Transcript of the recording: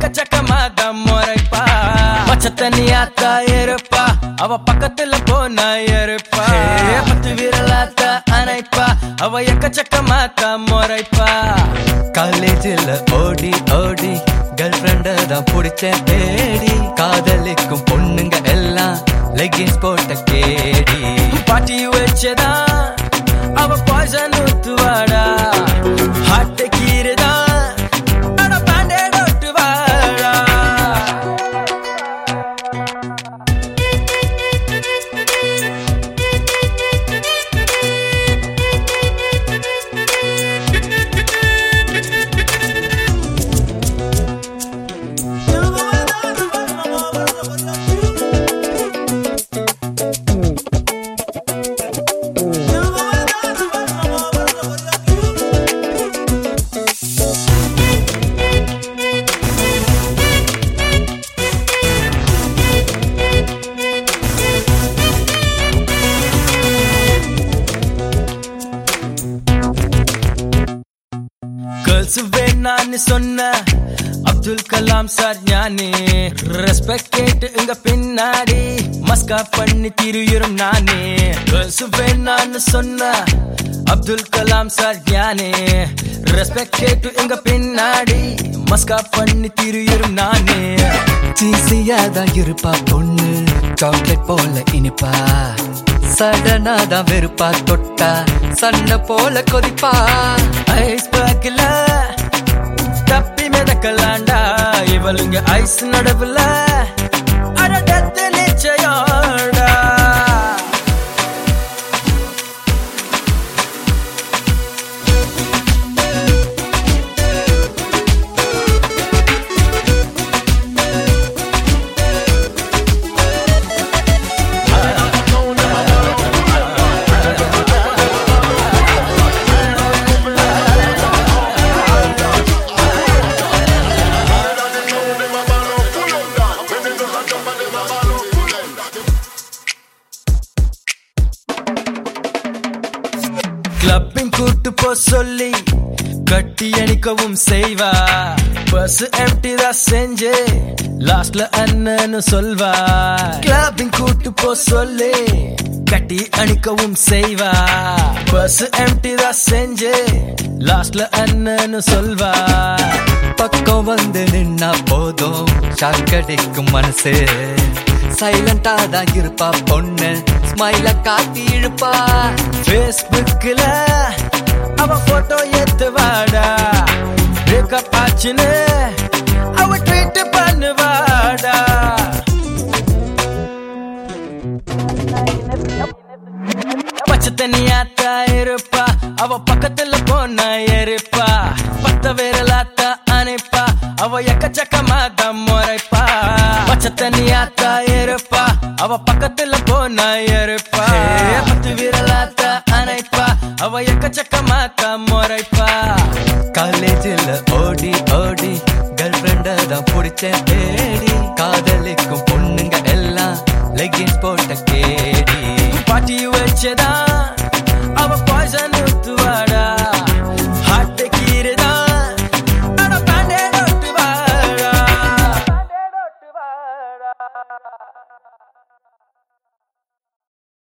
எக்கச்சக்கமா தான் முறைப்பா பச்சை தண்ணியாத்தா இருப்பா அவ பக்கத்துல போனா இருப்பா பத்து விரலாத்தா அணைப்பா அவ எக்கச்சக்கமா தான் முறைப்பா காலேஜில் ஓடி ஓடி கேர்ள் ஃப்ரெண்ட தான் பிடிச்சேன் தேடி காதலிக்கும் பொண்ணுங்க எல்லாம் லெகின்ஸ் போட்ட கேடி பாட்டி வச்சதா அவ பாய்சன் ஊத்துவாடா ஹாட்ட கீரதா அட பேண்டேட் ஒட்டுவாடா கேர்ள்ஸ் வேணான்னு சொன்ன அப்துல் கலாம் சார் ஞானே ரெஸ்பெக்ட் கேட்டு இங்க பின்னாடி மஸ்கா பண்ணி திரியுறும் நானே கேர்ள்ஸ் வேணான்னு சொன்ன அப்துல் கலாம் சார் ஞானே ரெஸ்பெக்ட் கேட்டு இங்க பின்னாடி மஸ்கா பண்ணி திரியுறும் நானே சீசியா தான் இருப்பா பொண்ணு சாக்லேட் போல இனிப்பா சடனா தான் வெறுப்பா தொட்டா சன்ன போல கொதிப்பா ஐஸ் பேக்கில் தப்பி மிதக்கலாண்டா இவளுங்க ஐஸ் நடுவுல அட டெத்து நிச்சயோடா கிளப்பிங் கூட்டு போ சொல்லி கட்டி அணிக்கவும் செய்வா பஸ் எம்டி தான் செஞ்சு லாஸ்ட்ல அண்ணன்னு சொல்வா கிளப்பிங் கூட்டு போ சொல்லி கட்டி அணிக்கவும் செய்வா பஸ் எம்டி தான் செஞ்சு லாஸ்ட்ல அண்ணன்னு சொல்வா பக்கம் வந்து நின்னா போதும் ஷாக்கடிக்கும் மனசு சைலண்டா தான் இருப்பா பொண்ணு ஸ்மைல காட்டி இழுப்பா ஃபேஸ்புக்ல அவ போட்டோ எடுத்து வாடா பிரேக்கப் ஆச்சுன்னு அவ ட்வீட் பண்ணுவாடா பச்சை தண்ணியாத்தா இருப்பா அவ பக்கத்துல போனா இருப்பா பத்த விரலாத்தா அணைப்பா அவ எக்கச்சக்கமா தான் முறைப்பா பச்சை தண்ணியாத்தா இருப்பா அவ பக்கத்துல போனா இருப்பா பத்து விரலாத்தா அணைப்பா அவ எக்கச்சக்கமா தான் முறைப்பா காலேஜில் ஓடி ஓடி கேர்ள் ஃப்ரெண்ட தான் பிடிச்சேன் தேடி காதலிக்கும் பொண்ணுங்க எல்லாம் லெகின்ஸ் போட்ட கேடி பாட்டி வச்சதா